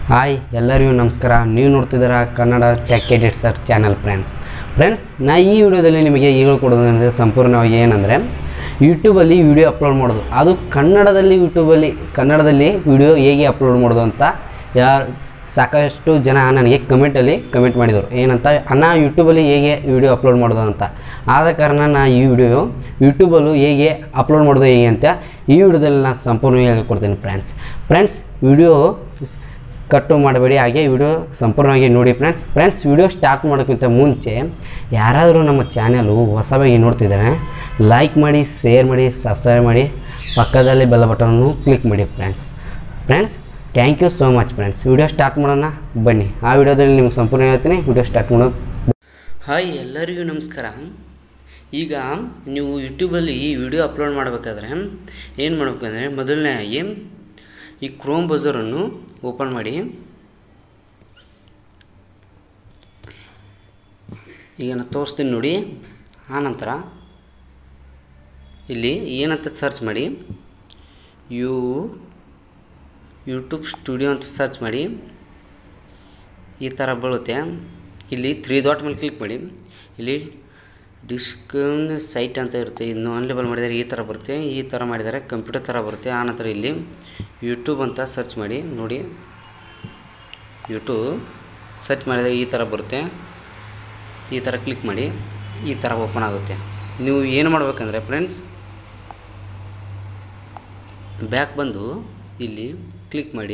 hi ಎಲ್ಲರಿಗೂ ನಮಸ್ಕಾರ ನೀವು ನೋಡ್ತಿದ್ದೀರಾ Kannada tech edit sir channel friends friends ನಾ ಈ ವಿಡಿಯೋದಲ್ಲಿ ನಿಮಗೆ ಹೇಳ್ಕೊಡೋದಂದರೆ ಸಂಪೂರ್ಣವಾಗಿ ಏನಂದರೆ ಯೂಟ್ಯೂಬಲ್ಲಿ ವಿಡಿಯೋ ಅಪ್ಲೋಡ್ ಮಾಡೋದು ಅದು ಕನ್ನಡದಲ್ಲಿ ಯೂಟ್ಯೂಬಲ್ಲಿ ಕನ್ನಡದಲ್ಲಿ ವಿಡಿಯೋ ಹೇಗೆ ಅಪ್ಲೋಡ್ ಮಾಡೋದು ಅಂತ ಯಾರು ಸಾಕಷ್ಟು ಜನ ನನಗೆ ಕಮೆಂಟಲ್ಲಿ ಕಮೆಂಟ್ ಮಾಡಿದರು ಏನಂತ ಅಣ್ಣ ಯೂಟ್ಯೂಬಲ್ಲಿ ಹೇಗೆ ವಿಡಿಯೋ ಅಪ್ಲೋಡ್ ಮಾಡೋದು ಅಂತ ಆದ ಕಾರಣ ನಾ ಈ ವಿಡಿಯೋ ಯೂಟ್ಯೂಬಲ್ಲೂ ಹೇಗೆ ಅಪ್ಲೋಡ್ ಮಾಡೋದು ಹೇಗೆ ಅಂತ ಈ ವಿಡಿಯೋದಲ್ಲಿ ನಾನು ಸಂಪೂರ್ಣವಾಗಿ ಹೇಳ್ಕೊಡ್ತೀನಿ ಫ್ರೆಂಡ್ಸ್ ಫ್ರೆಂಡ್ಸ್ ವಿಡಿಯೋ ಕಟ್ಟು ಮಾಡಬೇಡಿ ಹಾಗೆ ವಿಡಿಯೋ ಸಂಪೂರ್ಣವಾಗಿ ನೋಡಿ ಫ್ರೆಂಡ್ಸ್ ಫ್ರೆಂಡ್ಸ್ ವಿಡಿಯೋ ಸ್ಟಾರ್ಟ್ ಮಾಡೋಕ್ಕಿಂತ ಮುಂಚೆ ಯಾರಾದರೂ ನಮ್ಮ ಚಾನಲು ಹೊಸವಾಗಿ ನೋಡ್ತಿದ್ದಾರೆ ಲೈಕ್ ಮಾಡಿ ಶೇರ್ ಮಾಡಿ ಸಬ್ಸ್ಕ್ರೈಬ್ ಮಾಡಿ ಪಕ್ಕದಲ್ಲಿ ಬೆಲ್ಲ ಬಟನನ್ನು ಕ್ಲಿಕ್ ಮಾಡಿ friends friends thank you so much friends video start ಮಾಡೋಣ ಬನ್ನಿ ಆ ವಿಡಿಯೋದಲ್ಲಿ ನಿಮ್ಗೆ ಸಂಪೂರ್ಣ ಹೇಳ್ತೀನಿ ವಿಡಿಯೋ ಸ್ಟಾರ್ಟ್ ಮಾಡೋದು ಹಾಯ್ ಎಲ್ಲರಿಗೂ ನಮಸ್ಕಾರ ಈಗ ನೀವು ಯೂಟ್ಯೂಬಲ್ಲಿ ವಿಡಿಯೋ ಅಪ್ಲೋಡ್ ಮಾಡಬೇಕಾದ್ರೆ ಏನು ಮಾಡಬೇಕಂದ್ರೆ ಮೊದಲನೇದಾಗಿ ಈ ಕ್ರೋಮ್ ಬಜರನ್ನು ಓಪನ್ ಮಾಡಿ ಈಗ ನಾನು ತೋರಿಸ್ತೀನಿ ನೋಡಿ ಆನಂತರ ಇಲ್ಲಿ ಏನಂತ ಸರ್ಚ್ ಮಾಡಿ ಯು ಯೂಟ್ಯೂಬ್ ಸ್ಟುಡಿಯೋ ಅಂತ ಸರ್ಚ್ ಮಾಡಿ ಈ ಥರ ಬೀಳುತ್ತೆ ಇಲ್ಲಿ ತ್ರೀ ಡಾಟ್ ಮೇಲೆ ಕ್ಲಿಕ್ ಮಾಡಿ ಇಲ್ಲಿ ಡಿಸ್ಕೌನ್ ಸೈಟ್ ಅಂತ ಇರುತ್ತೆ ಇನ್ನು ಅನ್ಲೇಬಲ್ ಮಾಡಿದರೆ ಈ ಥರ ಬರುತ್ತೆ ಈ ಥರ ಮಾಡಿದರೆ ಕಂಪ್ಯೂಟರ್ ಥರ ಬರುತ್ತೆ ಆನಂತರ ಇಲ್ಲಿ ಯೂಟ್ಯೂಬ್ ಅಂತ ಸರ್ಚ್ ಮಾಡಿ ನೋಡಿ ಯೂಟ್ಯೂಬ್ ಸರ್ಚ್ ಮಾಡಿದಾಗ ಈ ಥರ ಬರುತ್ತೆ ಈ ಥರ ಕ್ಲಿಕ್ ಮಾಡಿ ಈ ಥರ ಓಪನ್ ಆಗುತ್ತೆ ನೀವು ಏನು ಮಾಡಬೇಕಂದ್ರೆ ಫ್ರೆಂಡ್ಸ್ ಬ್ಯಾಕ್ ಬಂದು ಇಲ್ಲಿ ಕ್ಲಿಕ್ ಮಾಡಿ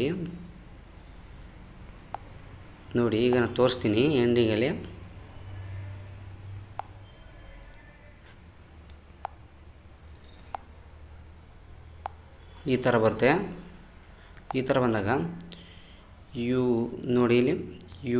ನೋಡಿ ಈಗ ನಾನು ತೋರಿಸ್ತೀನಿ ಎಂಡಿಂಗಲ್ಲಿ ಈ ಥರ ಬರುತ್ತೆ ಈ ಥರ ಬಂದಾಗ ಯು ನೋಡಿ ಇಲ್ಲಿ ಯು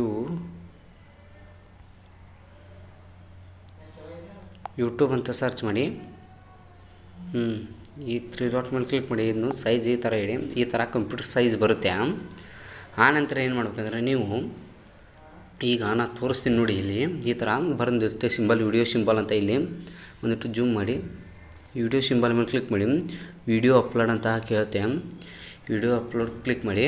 ಯೂಟ್ಯೂಬ್ ಅಂತ ಸರ್ಚ್ ಮಾಡಿ ಹ್ಞೂ ಈ ತ್ರೀ ಡಾಟ್ ಮೇಲೆ ಕ್ಲಿಕ್ ಮಾಡಿ ಇನ್ನು ಸೈಜ್ ಈ ಥರ ಇಡಿ ಈ ಥರ ಕಂಪ್ಯೂಟರ್ ಸೈಜ್ ಬರುತ್ತೆ ಆ ನಂತರ ಏನು ಮಾಡ್ಬೇಕಂದ್ರೆ ನೀವು ಈಗ ನಾನು ತೋರಿಸ್ತೀನಿ ನೋಡಿ ಇಲ್ಲಿ ಈ ಥರ ಬರೆದಿರುತ್ತೆ ಸಿಂಬಲ್ ವಿಡಿಯೋ ಸಿಂಬಲ್ ಅಂತ ಇಲ್ಲಿ ಒಂದಿಟ್ಟು ಜೂಮ್ ಮಾಡಿ ವಿಡಿಯೋ ಸಿಂಬಲ್ ಮೇಲೆ ಕ್ಲಿಕ್ ಮಾಡಿ ವಿಡಿಯೋ ಅಪ್ಲೋಡ್ ಅಂತ ಕೇಳುತ್ತೆ ವಿಡಿಯೋ ಅಪ್ಲೋಡ್ ಕ್ಲಿಕ್ ಮಾಡಿ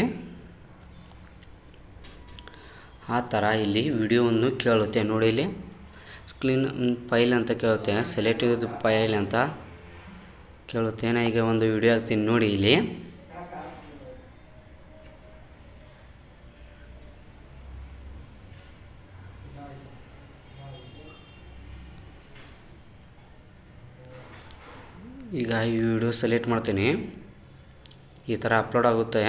ಆ ಥರ ಇಲ್ಲಿ ವಿಡಿಯೋವನ್ನು ಕೇಳುತ್ತೆ ನೋಡಿ ಇಲ್ಲಿ ಸ್ಕ್ರೀನ್ ಫೈಲ್ ಅಂತ ಕೇಳುತ್ತೆ ಸೆಲೆಕ್ಟ್ ಫೈಲ್ ಅಂತ ಕೇಳುತ್ತೆ ನಾ ಈಗ ಒಂದು ವಿಡಿಯೋ ಹಾಕ್ತೀನಿ ನೋಡಿ ಇಲ್ಲಿ ಈಗ ಈ ವಿಡಿಯೋ ಸೆಲೆಕ್ಟ್ ಮಾಡ್ತೀನಿ ಈ ಥರ ಅಪ್ಲೋಡ್ ಆಗುತ್ತೆ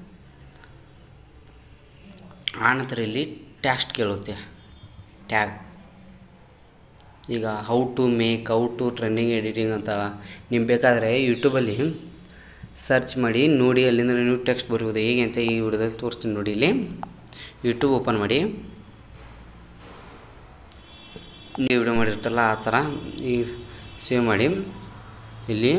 ಆನಂತರ ಇಲ್ಲಿ ಟ್ಯಾಕ್ಸ್ಟ್ ಕೇಳುತ್ತೆ ಟ್ಯಾಗ್ ಈಗ how to make how to trending editing ಅಂತ ನಿಮ್ಗೆ ಬೇಕಾದರೆ ಯೂಟ್ಯೂಬಲ್ಲಿ ಸರ್ಚ್ ಮಾಡಿ ನೋಡಿ ಅಲ್ಲಿಂದ ನೀವು ಟೆಕ್ಸ್ಟ್ ಬರ್ಬೋದು ಹೇಗೆ ಅಂತ ಈ ವಿಡಿಯೋದಲ್ಲಿ ತೋರಿಸ್ತೀನಿ ನೋಡಿ ಇಲ್ಲಿ ಯೂಟ್ಯೂಬ್ ಓಪನ್ ಮಾಡಿ ನೀವು ವಿಡಿಯೋ ಮಾಡಿರ್ತಲ್ಲ ಆ ಥರ ಈ ಸೇವ್ ಮಾಡಿ ಇಲ್ಲಿ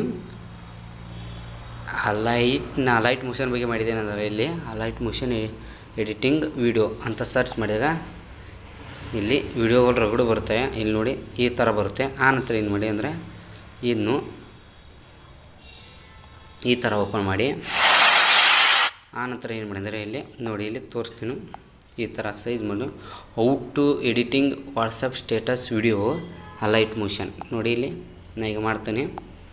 ಅಲೈಟ್ ನಾ ಅಲೈಟ್ ಮೋಷನ್ ಬಗ್ಗೆ ಮಾಡಿದ್ದೇನೆ ಅಂದರೆ ಇಲ್ಲಿ ಅಲೈಟ್ ಮೋಷನ್ ಎಡಿಟಿಂಗ್ ವಿಡಿಯೋ ಅಂತ ಸರ್ಚ್ ಮಾಡಿದಾಗ ಇಲ್ಲಿ ವಿಡಿಯೋಗಳು ರಗಡು ಬರುತ್ತೆ ಇಲ್ಲಿ ನೋಡಿ ಈ ಥರ ಬರುತ್ತೆ ಆ ನಂತರ ಏನು ಮಾಡಿ ಅಂದರೆ ಇನ್ನು ಈ ಥರ ಓಪನ್ ಮಾಡಿ ಆ ನಂತರ ಏನು ಮಾಡಿದರೆ ಇಲ್ಲಿ ನೋಡಿ ಇಲ್ಲಿ ತೋರಿಸ್ತೀನಿ ಈ ಥರ ಸೈಜ್ ಮಾಡಿ how to editing WhatsApp status video Alight Motion ನೋಡಿ ಇಲ್ಲಿ ನಾ ಈಗ ಮಾಡ್ತೀನಿ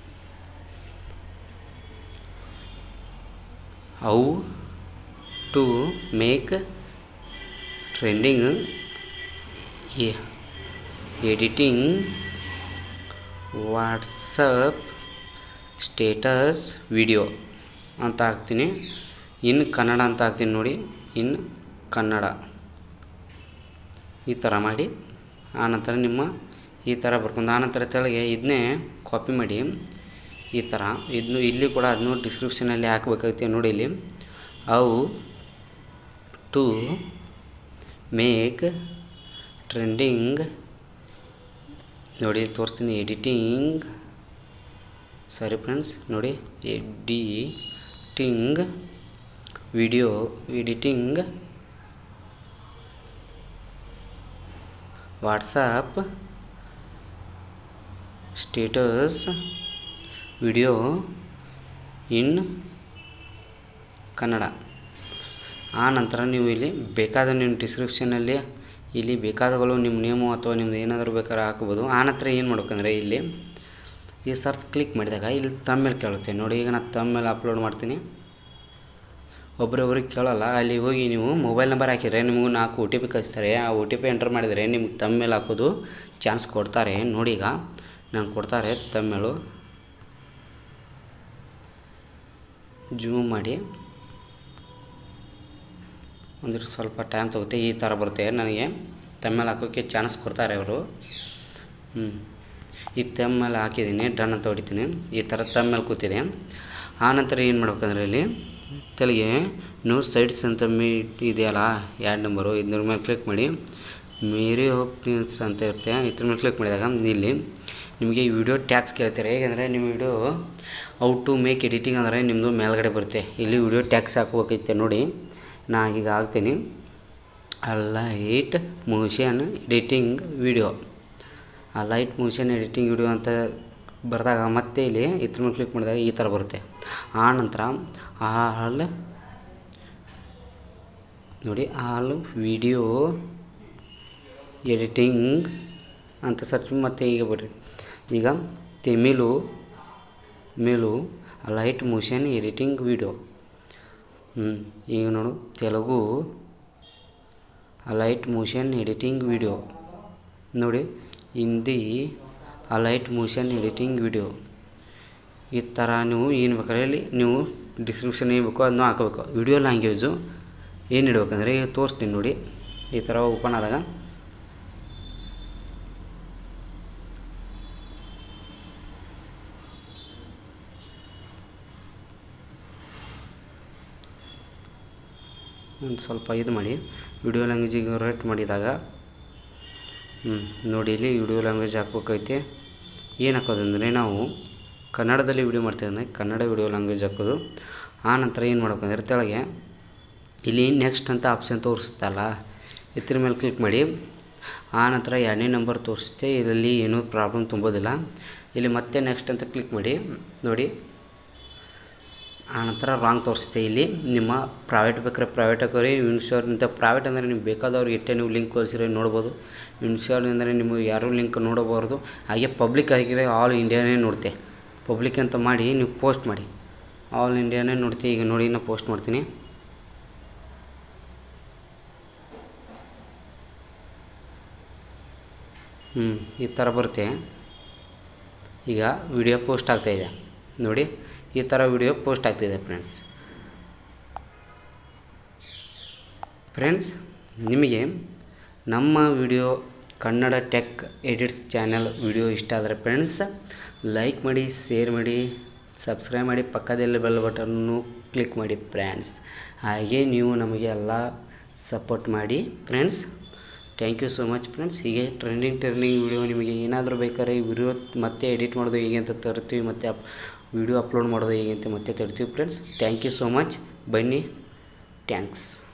how to make trending editing WhatsApp status video ಅಂತ ಹಾಕ್ತೀನಿ ಇನ್ನು ಕನ್ನಡ ಅಂತ ಹಾಕ್ತೀನಿ ನೋಡಿ ಇನ್ನು ಕನ್ನಡ ಈ ಥರ ಮಾಡಿ ಆನಂತರ ನಿಮ್ಮ ಈ ಥರ ಬರ್ಕೊಂಡು ಆನಂತರ ತೆಳಗೆ ಇದನ್ನೇ ಕಾಪಿ ಮಾಡಿ ಈ ಥರ ಇದನ್ನು ಇಲ್ಲಿ ಕೂಡ ಅದನ್ನು ಡಿಸ್ಕ್ರಿಪ್ಷನಲ್ಲಿ ಹಾಕಬೇಕಾಗುತ್ತೆ ನೋಡಿ ಇಲ್ಲಿ ಅವು ಟು ಮೇಕ್ ಟ್ರೆಂಡಿಂಗ್ ನೋಡಿ ಇಲ್ಲಿ ತೋರಿಸ್ತೀನಿ ಎಡಿಟಿಂಗ್ ಸಾರಿ ಫ್ರೆಂಡ್ಸ್ ನೋಡಿ editing video editing WhatsApp status video in Kannada ಆ ನಂತರ ನೀವು ಇಲ್ಲಿ ಬೇಕಾದ ನಿಮ್ಮ ಡಿಸ್ಕ್ರಿಪ್ಷನಲ್ಲಿ ಇಲ್ಲಿ ಬೇಕಾದಗಳು ನಿಮ್ಮ ನೇಮು ಅಥವಾ ನಿಮ್ದು ಏನಾದರೂ ಬೇಕಾದ್ರೆ ಹಾಕ್ಬೋದು ಆ ನಂತರ ಏನು ಮಾಡ್ಬೇಕಂದ್ರೆ ಇಲ್ಲಿ ಈ ಸರ್ಚ್ ಕ್ಲಿಕ್ ಮಾಡಿದಾಗ ಇಲ್ಲಿ ತಮ್ಮೇಲೆ ಕೇಳುತ್ತೆ ನೋಡಿ ಈಗ ನಾನು ತಮ್ಮೇಲೆ ಅಪ್ಲೋಡ್ ಮಾಡ್ತೀನಿ ಒಬ್ರೊಬ್ರಿಗೆ ಕೇಳೋಲ್ಲ ಅಲ್ಲಿ ಹೋಗಿ ನೀವು ಮೊಬೈಲ್ ನಂಬರ್ ಹಾಕಿದರೆ ನಿಮಗೂ ನಾಲ್ಕು ಒ ಟಿ ಪಿ ಕಳಿಸ್ತಾರೆ ಆ ಒ ಟಿ ಪಿ ಎಂಟರ್ ಮಾಡಿದರೆ ನಿಮ್ಗೆ ತಮ್ಮೇಲೆ ಹಾಕೋದು ಚಾನ್ಸ್ ಕೊಡ್ತಾರೆ ನೋಡಿ ಈಗ ನಾನು ಕೊಡ್ತಾರೆ ತಮ್ಮೇಳು ಜೂಮ್ ಮಾಡಿ ಅಂದ್ರೆ ಸ್ವಲ್ಪ ಟೈಮ್ ತಗುತ್ತೆ ಈ ಥರ ಬರುತ್ತೆ ನನಗೆ ತಮ್ಮೇಲೆ ಹಾಕೋಕ್ಕೆ ಚಾನ್ಸ್ ಕೊಡ್ತಾರೆ ಅವರು ಹ್ಞೂ ಈ ತಮ್ಮೇಲೆ ಹಾಕಿದ್ದೀನಿ ಡನ್ ಅಂತ ಹೊಡಿತೀನಿ ಈ ಥರ ತಮ್ಮೇಲೆ ಕೂತಿದೆ ಆ ನಂತರ ಏನು ಮಾಡ್ಬೇಕಂದ್ರೆ ಇಲ್ಲಿ ತೆಲಿಗೆ ನ್ಯೂಸ್ ಸೈಟ್ಸ್ ಅಂತ ಮೀ ಇದೆಯಲ್ಲ ಎರಡು ನಂಬರು ಇದ್ರ ಮೇಲೆ ಕ್ಲಿಕ್ ಮಾಡಿ ಮೇರಿ ಹೋಪ್ ನ್ಯೂಸ್ ಅಂತ ಇರುತ್ತೆ ಇದ್ರ ಮೇಲೆ ಕ್ಲಿಕ್ ಮಾಡಿದಾಗ ಇಲ್ಲಿ ನಿಮಗೆ ಈ ವಿಡಿಯೋ ಟ್ಯಾಕ್ಸ್ ಕೇಳ್ತಾರೆ ಹೇಗೆಂದರೆ ನಿಮ್ಮ ವಿಡಿಯೋ ಔ ಟು ಮೇಕ್ ಎಡಿಟಿಂಗ್ ಅಂದರೆ ನಿಮ್ಮದು ಮೇಲ್ಗಡೆ ಬರುತ್ತೆ ಇಲ್ಲಿ ವಿಡಿಯೋ ಟ್ಯಾಕ್ಸ್ ಹಾಕ್ಬೇಕೈತೆ ನೋಡಿ ನಾ ಈಗ ಹಾಕ್ತೀನಿ ಲೈಟ್ ಮೋಷನ್ ಎಡಿಟಿಂಗ್ ವಿಡಿಯೋ ಆ ಲೈಟ್ ಮೋಷನ್ ಎಡಿಟಿಂಗ್ ವಿಡಿಯೋ ಅಂತ ಬರೆದಾಗ ಮತ್ತೆ ಇಲ್ಲಿ ಇದ್ರ ಮೇಲೆ ಕ್ಲಿಕ್ ಮಾಡಿದಾಗ ಈ ಥರ ಬರುತ್ತೆ ಆ ನಂತರ ಆಲ್ ನೋಡಿ ಆಲ್ ವಿಡಿಯೋ ಎಡಿಟಿಂಗ್ ಅಂತ ಸರ್ಚ್ ಮತ್ತೆ ಈಗ ಬರ್ರಿ ಈಗ ತೆಮಿಳು ಮೇಲು ಲೈಟ್ ಮೋಷನ್ ಎಡಿಟಿಂಗ್ ವಿಡಿಯೋ ಹ್ಞೂ ಈಗ ನೋಡು Telugu light motion editing video ನೋಡಿ Hindi light motion editing video ಈ ಥರ ನೀವು ಏನು ಬೇಕಾದ್ರೆ ಇಲ್ಲಿ ನೀವು ಡಿಸ್ಕ್ರಿಪ್ಷನ್ ಏನು ಬೇಕೋ ಅದನ್ನು ಹಾಕಬೇಕು ವಿಡಿಯೋ ಲ್ಯಾಂಗ್ವೇಜು ಏನು ಇಡ್ಬೇಕಂದ್ರೆ ಈಗ ತೋರಿಸ್ತೀನಿ ನೋಡಿ ಈ ಥರ ಓಪನ್ ಆದಾಗ ಒಂದು ಸ್ವಲ್ಪ ಇದು ಮಾಡಿ ವಿಡಿಯೋ ಲ್ಯಾಂಗ್ವೇಜಿಗೆ ರೇಟ್ ಮಾಡಿದಾಗ ಹ್ಞೂ ನೋಡಿ ಇಲ್ಲಿ ವಿಡಿಯೋ ಲ್ಯಾಂಗ್ವೇಜ್ ಹಾಕ್ಬೇಕೈತೆ ಏನು ಹಾಕೋದಂದರೆ ನಾವು ಕನ್ನಡದಲ್ಲಿ ವಿಡಿಯೋ ಮಾಡ್ತೀವಿ ಕನ್ನಡ ವಿಡಿಯೋ ಲ್ಯಾಂಗ್ವೇಜ್ ಹಾಕೋದು ಆ ನಂತರ ಏನು ಮಾಡ್ಬೇಕಂದ್ರೆ ತೆಳಗೆ ಇಲ್ಲಿ ನೆಕ್ಸ್ಟ್ ಅಂತ ಆಪ್ಷನ್ ತೋರಿಸುತ್ತಲ್ಲ ಇದ್ರ ಮೇಲೆ ಕ್ಲಿಕ್ ಮಾಡಿ ಆ ನಂತರ ಎರಡನೇ ನಂಬರ್ ತೋರಿಸುತ್ತೆ ಇದರಲ್ಲಿ ಏನೂ ಪ್ರಾಬ್ಲಮ್ ತುಂಬೋದಿಲ್ಲ ಇಲ್ಲಿ ಮತ್ತೆ ನೆಕ್ಸ್ಟ್ ಅಂತ ಕ್ಲಿಕ್ ಮಾಡಿ ನೋಡಿ ಆನಂತರ ರಾಂಗ್ ತೋರಿಸುತ್ತೆ ಇಲ್ಲಿ ನಿಮ್ಮ ಪ್ರೈವೇಟ್ ಬೇಕಾದ್ರೆ ಪ್ರೈವೇಟ್ ಹಾಕೋರಿ ಇನ್ಶೋರ್ ಅಂತ ಪ್ರೈವೇಟ್ ಅಂದರೆ ನಿಮ್ಗೆ ಬೇಕಾದವ್ರಿಗೆ ಇಟ್ಟೆ ನೀವು ಲಿಂಕ್ ಕಳಿಸಿರೋ ನೋಡ್ಬೋದು ಇನ್ಶೋರ್ ಅಂದರೆ ನಿಮಗೆ ಯಾರೂ ಲಿಂಕ್ ನೋಡಬಾರ್ದು ಹಾಗೆ ಪಬ್ಲಿಕ್ ಆಗಿರೋ ಆಲ್ ಇಂಡಿಯಾನೇ ನೋಡುತ್ತೆ ಪಬ್ಲಿಕ್ ಅಂತ ಮಾಡಿ ನೀವು ಪೋಸ್ಟ್ ಮಾಡಿ ಆಲ್ ಇಂಡಿಯಾನೇ ನೋಡ್ತೀವಿ ಈಗ ನೋಡಿ ನಾನು ಪೋಸ್ಟ್ ಮಾಡ್ತೀನಿ ಹ್ಞೂ ಈ ಥರ ಬರುತ್ತೆ ಈಗ ವಿಡಿಯೋ ಪೋಸ್ಟ್ ಆಗ್ತಾಯಿದೆ ನೋಡಿ ಈ ಥರ ವಿಡಿಯೋ ಪೋಸ್ಟ್ ಆಗ್ತಿದೆ ಫ್ರೆಂಡ್ಸ್ ಫ್ರೆಂಡ್ಸ್ ನಿಮಗೆ ನಮ್ಮ video Kannada tech edits channel video ಇಷ್ಟ ಆದರೆ ಫ್ರೆಂಡ್ಸ್ ಲೈಕ್ ಮಾಡಿ ಶೇರ್ ಮಾಡಿ ಸಬ್ಸ್ಕ್ರೈಬ್ ಮಾಡಿ ಪಕ್ಕದಲ್ಲಿ ಬೆಲ್ ಬಟನ್ನು ಕ್ಲಿಕ್ ಮಾಡಿ ಫ್ರೆಂಡ್ಸ್ ಹಾಗೆ ನೀವು ನಮಗೆ ಎಲ್ಲ ಸಪೋರ್ಟ್ ಮಾಡಿ friends thank you so much friends ಹೀಗೆ ಟ್ರೆಂಡಿಂಗ್ ಟ್ರೆಂಡಿಂಗ್ ವಿಡಿಯೋ ನಿಮಗೆ ಏನಾದರೂ ಬೇಕಾದ್ರೆ ಈ ವಿಡಿಯೋ ಮತ್ತೆ ಎಡಿಟ್ ಮಾಡೋದು ಹೇಗೆ ಅಂತ ತರ್ತೀವಿ ಮತ್ತು ಅಪ್ ವಿಡಿಯೋ ಅಪ್ಲೋಡ್ ಮಾಡೋದು ಹೇಗೆ ಅಂತ ಮತ್ತೆ ತರ್ತೀವಿ friends thank you so much ಬನ್ನಿ ಥ್ಯಾಂಕ್ಸ್